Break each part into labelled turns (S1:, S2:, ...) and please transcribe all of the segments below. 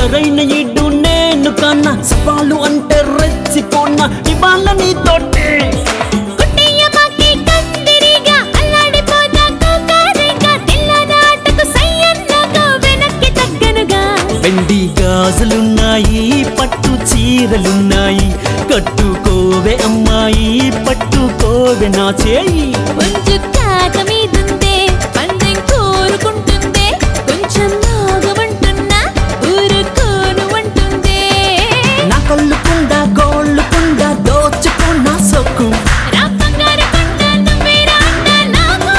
S1: సరైన ఇడ్డు నేను కన్నా సవాలు అంటే రెచ్చిపోన్నా ఇవాళ నీతోటి
S2: కుట్టయ్యమాకే కందిరిగా అల్లాడిపోదా కోకారేగా తెల్లనాటకు సయ్యన్నగా వెనక్కి తగ్గనుగా
S1: వెండి గాజులున్నాయి పట్టు చీరలున్నాయి కట్టుకోవే అమ్మాయి పట్టుకోవే నా చేయి
S2: కొంచెం కాక మీదుందే పందెం కోరుకుంటుందే కొంచెం నాగమంటున్నా ఊరుకోను అంటుందే
S1: నా కళ్ళు కుండ గోళ్ళు కుండ దోచుకున్న సొక్కు
S2: రా బంగారు కొండ నువ్వే రాండ నాకు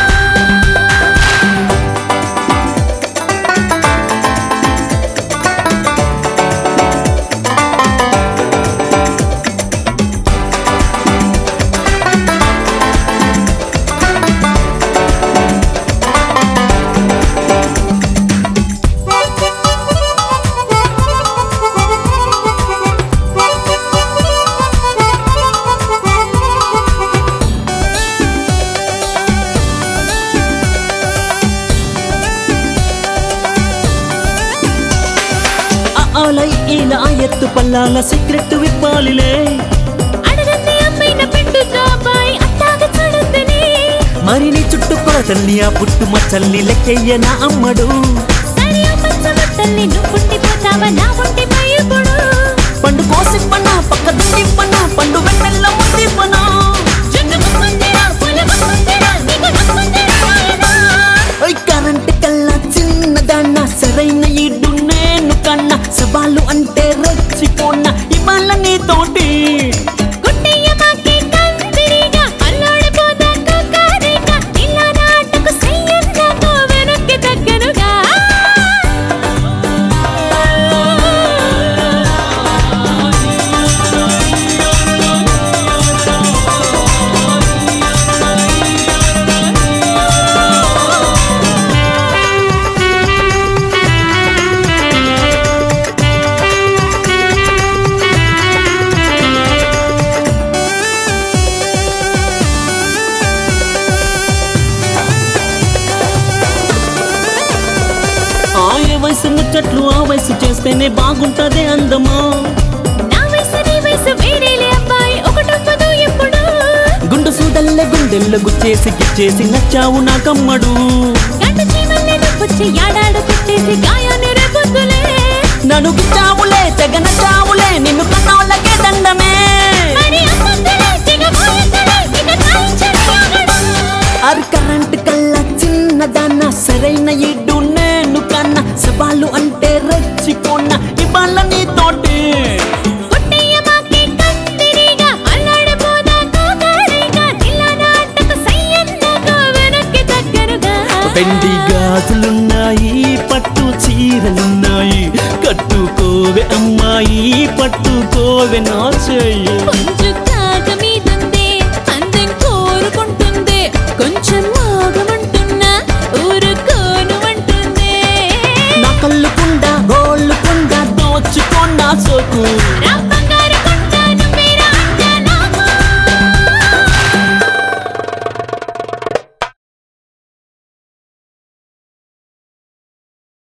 S1: ఆ ఆలై ఇలా ఎత్తు పల్లాల సీక్రెట్ విప్పాలిలే
S2: అడగంది అమ్మైన పిండు జాబాయ్ అట్టాగ చూడుతుంది
S1: మరి నీ చుట్టూ కొరతల్ని ఆ పుట్టు మచ్చల్ని లెక్కయ్య నా అమ్మడు
S2: సరే పచ్చబట్టల్ని నువ్వు ఉండిపోతావా నా ఉండిపోయి ఇప్పుడు
S1: పండు కోసిప్పనా పక్క దుండిప్పనా పండు వెన్నెల్ల ముందిప్పనా
S2: జున్నుకుందిరా పులకుందిరా నీకు నక్కుందిరా నాయనా
S1: ఓయ్ కరెంట్ కల్లా చిన్నదాన్న సరైన ఇడ్డు నేను కన్నా సవాలు అంటే రెచ్చిపోన్న ఇవాళ నీతోటి
S2: గుట్టయ్యమాకే కందిరిగా అల్లాడిపోదా కోకారేగా ఇలా నాటకు సయ్యన్నగా వెనక్కి తగ్గనుగా
S1: ఆ ఏ వయసు ముచ్చట్లు ఆ వయసు చేస్తేనే బాగుంటదే అందమా
S2: నా వయసు నీ వయసు వేరేలే అబ్బాయి ఒకటొక్కదు ఎప్పుడు
S1: గుండు సూదల్లే గుండెల్లో గుచ్చేసి గిచ్చేసి నచ్చావు నాకమ్మడు
S2: గంట చీమల్ని నొప్పొచ్చి యాడాడు పెట్టేసి గాయాన్ని రేపొద్దులే
S1: నన్ను గిచ్చావులే తెగ నచ్చావులే నిన్ను కన్నోళ్ళకే దండమే
S2: మరి అమ్మొద్దులే దిగబోయొద్దులే ఇక తాయించని ఆగడు
S1: అరి కరెంట్ కల్లా చిన్నదాన్న సరైన ఇడ్డు నేను కన్నా సవాలు అంటే రెచ్చిపోన్న ఇవాళ నీతోటి
S2: గుట్టయ్యమాకే కందిరిగా అల్లాడిపోదా కోకారేగా ఇలా నాటకు సయ్యన్నగా వెనక్కి తగ్గనుగా
S1: వెండి గాజులున్నాయి పట్టు చీరలున్నాయి కట్టుకోవే అమ్మాయి పట్టుకోవే నా చెయ్యి
S2: కొంచెం